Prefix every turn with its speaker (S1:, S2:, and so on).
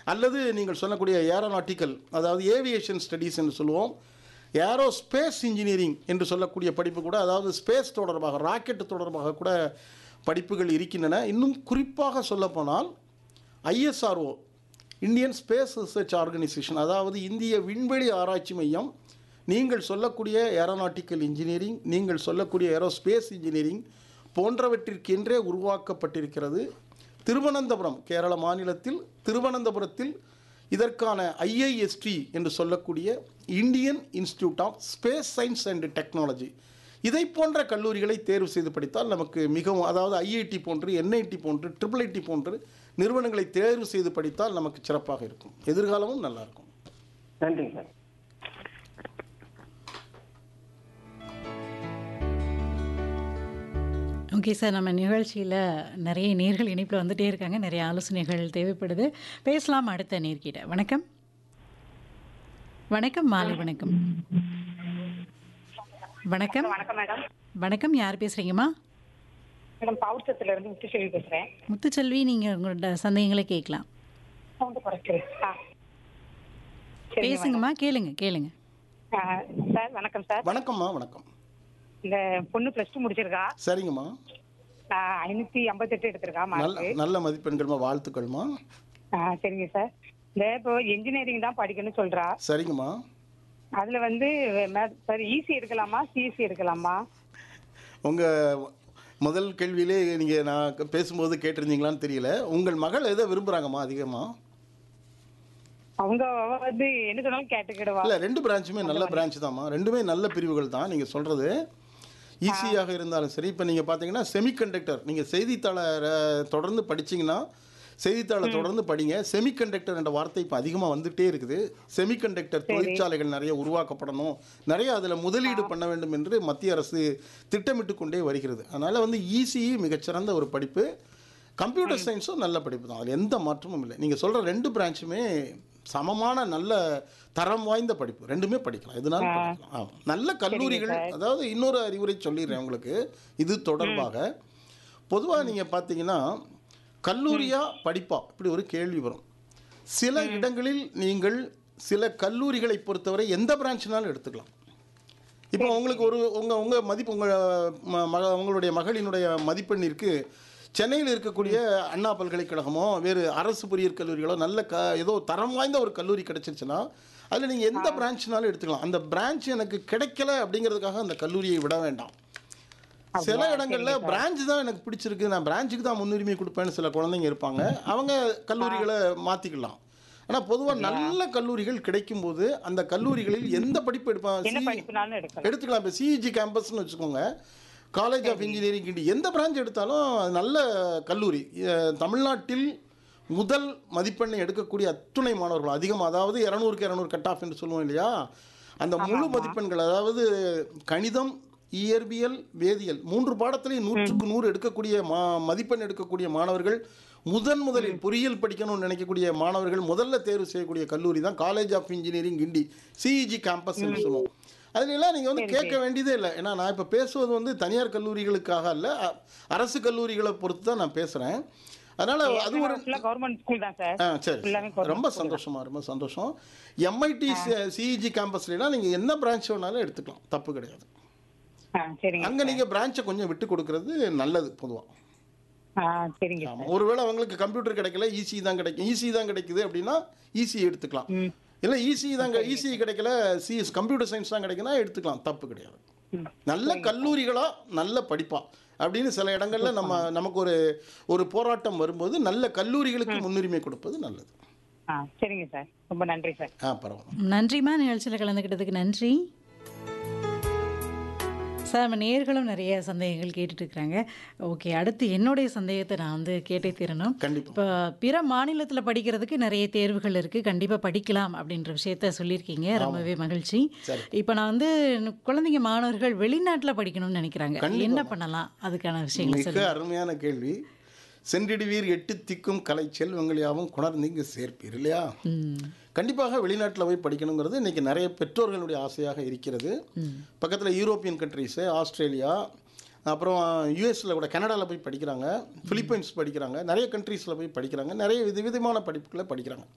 S1: அல்லது நீங்கள் சொல்லக்கூடிய ஏரோநாட்டிக்கல் அதாவது ஏவியேஷன் ஸ்டடீஸ் என்று சொல்லுவோம் ஏரோ ஸ்பேஸ் இன்ஜினியரிங் என்று சொல்லக்கூடிய படிப்பு கூட அதாவது ஸ்பேஸ் தொடர்பாக ராக்கெட் தொடர்பாக கூட படிப்புகள் இருக்கின்றன இன்னும் குறிப்பாக சொல்லப்போனால் ISRO Indian space research organisation அதாவது இந்திய விண்வெளி ஆராய்ச்சி மையம் நீங்கள் சொல்லக்கூடிய ஏரோநாட்டிக்கல் இன்ஜினியரிங் நீங்கள் சொல்லக்கூடிய ஏரோஸ்பேஸ் இன்ஜினியரிங் போன்றவற்றிற்கென்றே உருவாக்கப்பட்டிருக்கிறது திருவனந்தபுரம் கேரள மாநிலத்தில் திருவனந்தபுரத்தில் இதற்கான ஐஐஎஸ்டி என்று சொல்லக்கூடிய Indian institute of space science and technology இதை போன்ற கல்லூரிகளை தேர்வு செய்து படித்தால் நமக்கு மிகவும் அதாவது ஐஐடி போன்று என்ஐடி போன்று ட்ரிபிள் ஐடி போன்று நிறுவனங்களை தேர்வு செய்து படித்தால் நமக்கு சிறப்பாக இருக்கும் எதிர்காலமும் நல்லா இருக்கும்
S2: நன்றிங்க சார்
S3: ஓகே சார் நம்ம நிகழ்ச்சியில் நிறைய நேர்கள் இணைப்பில் வந்துட்டே இருக்காங்க நிறைய ஆலோசனைகள் தேவைப்படுது பேசலாம் அடுத்த நேர்கிட்ட வணக்கம் வணக்கம் மாலை வணக்கம் வணக்கம்
S4: வணக்கம் மேடம்
S3: வணக்கம் யார் பேசுகிறீங்கம்மா
S4: மேடம் பவுச்சத்துல இருந்து முத்துச்செல்வி பேசுறேன்
S3: முத்துச்செல்வி நீங்கள் உங்களோட சந்தேகங்களை கேட்கலாம்
S4: சவுண்ட் குறைக்கிறேன் ஆ சரிங்க
S3: பேசுங்கம்மா கேளுங்க கேளுங்க
S4: மேடம். ஆ, சார் வணக்கம் சார்
S1: வணக்கம்மா வணக்கம்
S4: இந்த பொண்ணு பிளஸ் டூ முடிச்சிருக்கா
S1: சரிங்கம்மா
S4: ஐநூத்தி ஐம்பத்தெட்டு எடுத்திருக்கா
S1: நல்ல
S4: மார்க்
S1: நல்ல மதிப்பெண்கள்மா வாழ்த்துக்கள்மா
S4: சரிங்க சார் இந்த இப்போ இன்ஜினியரிங் தான் படிக்கணும்னு சொல்றா
S1: சரிங்கம்மா
S4: அதுல வந்து மே- சார் ஈசி எடுக்கலாமா சிஎஸ்சி எடுக்கலாமா
S1: உங்கள் முதல் கேள்வியிலே நீங்கள் நான் க- பேசும்போது கேட்டிருந்தீங்களான்னு தெரியல உங்கள் மகள் எதை விரும்புகிறாங்கம்மா அதிகமாக
S4: அவங்க அவ வந்து என்ன சொன்னாலும் கேட்டுக்கிடுவா
S1: இல்லை ரெண்டு பிரான்ச்சுமே நல்ல பிரான்ச் தான்மா ரெண்டுமே நல்ல பிரிவுகள் தான் நீங்கள் சொல்கிறது ஈஸியாக இருந்தாலும் சரி இப்போ நீங்கள் பார்த்தீங்கன்னா செமிகண்டக்டர் நீங்கள் செய்தித்தாளை அஹ், தொடர்ந்து படிச்சீங்கன்னா செய்தித்தாளை தொடர்ந்து படிங்க செமிகண்டக்டர் என்ற வார்த்தை இப்போ அதிகமாக வந்துட்டே இருக்குது செமிகண்டக்டர் தொழிற்சாலைகள் நிறைய உருவாக்கப்படணும் நிறைய அதில் முதலீடு பண்ண வேண்டும் என்று மத்திய அரசு திட்டமிட்டு கொண்டே வருகிறது அதனால் வந்து இசிஇ மிகச்சிறந்த ஒரு படிப்பு கம்ப்யூட்டர் சயின்ஸும் நல்ல படிப்பு தான் அதில் எந்த மாற்றமும் இல்லை நீங்கள் சொல்கிற ரெண்டு பிரான்ச்சுமே சமமான நல்ல தரம் வாய்ந்த படிப்பு ரெண்டுமே படிக்கலாம் எதுனாலும் படிக்கலாம் ஆமாம் நல்ல கல்லூரிகள் அதாவது இன்னொரு அறிவுரை சொல்லிடுறேன் உங்களுக்கு இது தொடர்பாக பொதுவாக நீங்கள் பார்த்தீங்கன்னா கல்லூரியா படிப்பா இப்படி ஒரு கேள்வி வரும் சில இடங்களில் நீங்கள் சில கல்லூரிகளை பொறுத்தவரை எந்த பிரான்ச்னாலும் எடுத்துக்கலாம் இப்போ உங்களுக்கு ஒரு உங்கள் உங்கள் மதிப்பு உங்கள் ம- மக உங்களுடைய மகளினுடைய மதிப்பெண்ணிற்கு சென்னையில் இருக்கக்கூடிய அண்ணா பல்கலைக்கழகமோ வேறு அரசு பொறியியல் கல்லூரிகளோ நல்ல க ஏதோ தரம் வாய்ந்த ஒரு கல்லூரி கிடைச்சிருச்சுன்னா அதில் நீங்கள் எந்த பிரான்ச்னாலும் எடுத்துக்கலாம் அந்த பிரான்ச் எனக்கு கிடைக்கல அப்படிங்கிறதுக்காக அந்த கல்லூரியை விட வேண்டாம் சில இடங்கள்ல பிரான்ச் தான் எனக்கு பிடிச்சிருக்கு நான் பிரான்ச்சுக்கு தான் முன்னுரிமை கொடுப்பேன்னு சில குழந்தைங்க இருப்பாங்க அவங்க கல்லூரிகளை மாற்றிக்கலாம் ஆனால் பொதுவாக நல்ல கல்லூரிகள் கிடைக்கும்போது அந்த கல்லூரிகளில் எந்த படிப்பு
S4: என்ன
S1: எடுப்பாங்க
S4: படிப்புனாலும் எடுக்கலாம்
S1: எடுத்துக்கலாம் இப்போ சிஇஜி கேம்பஸ்னு வச்சுக்கோங்க காலேஜ் ஆஃப் இன்ஜினியரிங் இண்டி எந்த பிரான்ச் எடுத்தாலும் அது நல்ல கல்லூரி அஹ் தமிழ்நாட்டில் முதல் மதிப்பெண்ணை எடுக்கக்கூடிய அத்துணை மாணவர்கள் அதிகம் அதாவது இரநூறுக்கு இரநூறு கட் ஆஃப் என்று சொல்லுவோம் இல்லையா அந்த முழு மதிப்பெண்கள் அதாவது கணிதம் இயற்பியல் வேதியியல் மூன்று பாடத்திலையும் நூற்றுக்கு நூறு எடுக்கக்கூடிய மா மதிப்பெண் எடுக்கக்கூடிய மாணவர்கள் முதன் முதலில் பொறியியல் படிக்கணும்னு நினைக்கக்கூடிய மாணவர்கள் முதல்ல தேர்வு செய்யக்கூடிய கல்லூரி தான் college of engineering Guindy CEG campus சொல்லுவோம் அதுல எல்லாம் நீங்கள் வந்து கேட்க வேண்டியதே இல்லை ஏன்னா நான் இப்போ பேசுவது வந்து தனியார் கல்லூரிகளுக்காக அல்ல அ- அரசு கல்லூரிகளை பொறுத்து தான் நான் பேசுகிறேன் அதனால் அது ஒரு
S4: ஃபுல்லா கவர்மெண்ட் ஸ்கூல் தான் சார்
S1: ஆ சரி
S4: எல்லாமே government
S1: ரொம்ப சந்தோஷமா ரொம்ப சந்தோஷம் எம்ஐடி சிஇஜி கேம்பஸ்லாம் நீங்கள் என்ன பிரான்ச் வேணாலும் எடுத்துக்கலாம் தப்பு கிடையாது
S4: ஆ சரிங்க
S1: அங்கே நீங்கள் பிரான்ச்சை கொஞ்சம் விட்டு கொடுக்கறது நல்லது பொதுவாக
S4: ஆ சரிங்க
S1: ஆமாம் ஒருவேளை அவங்களுக்கு கம்ப்யூட்டர் கிடைக்கல ஈஸி தான் கிடைக்கும் ஈஸி தான் கிடைக்குது அப்படின்னா ஈஸி எடுத்துக்கலாம் இல்லை ஈஸி தான் ஈஸி கிடைக்கல சிஎஸ் கம்ப்யூட்டர் சயின்ஸ் தான் கிடைக்குன்னா எடுத்துக்கலாம் தப்பு கிடையாது நல்ல கல்லூரிகளா நல்ல படிப்பா அப்படின்னு சில இடங்கள்ல நம்ம நமக்கு ஒரு ஒரு போராட்டம் வரும்போது நல்ல கல்லூரிகளுக்கு முன்னுரிமை கொடுப்பது நல்லது
S4: ஆ சரிங்க சார் ரொம்ப நன்றி சார்
S1: ஆ பரவாயில்ல
S3: நன்றிம்மா நிகழ்ச்சியில் கலந்துக்கிட்டதுக்கு நன்றி சார் நம்ம நேர்களும் நிறைய சந்தேகங்கள் கேட்டுட்டு இருக்கிறாங்க ஓகே அடுத்து என்னுடைய சந்தேகத்தை நான் வந்து கேட்டே தீரணும்
S1: கண்டிப்பா
S3: இப்போ பிற மாநிலத்தில் படிக்கிறதுக்கு நிறைய தேர்வுகள் இருக்குது கண்டிப்பாக படிக்கலாம் அப்படின்ற விஷயத்த சொல்லியிருக்கீங்க ரொம்பவே மகிழ்ச்சி
S1: சரி.
S3: இப்போ நான் வந்து குழந்தைங்க மாணவர்கள் வெளிநாட்டில் படிக்கணும்னு நினைக்கிறாங்க என்ன பண்ணலாம் அதுக்கான விஷயங்கள்
S1: மிக அருமையான கேள்வி சென்றிடுவீர் எட்டு திக்கும் கலை செல்வங்களையாவும் குணர்ந்தீங்க சேர்ப்பீர் இல்லையா
S3: ம்
S1: கண்டிப்பாக வெளிநாட்டில் போய் படிக்கணுங்கிறது இன்றைக்கி நிறைய பெற்றோர்களுடைய ஆசையாக இருக்கிறது பக்கத்தில் யூரோப்பியன் கண்ட்ரீஸு ஆஸ்திரேலியா அப்புறம் யூஎஸில் கூட கனடாவில் போய் படிக்கிறாங்க பிலிப்பைன்ஸ் படிக்கிறாங்க நிறைய கண்ட்ரீஸில் போய் படிக்கிறாங்க நிறைய வித விதமான படிப்புகளை படிக்கிறாங்க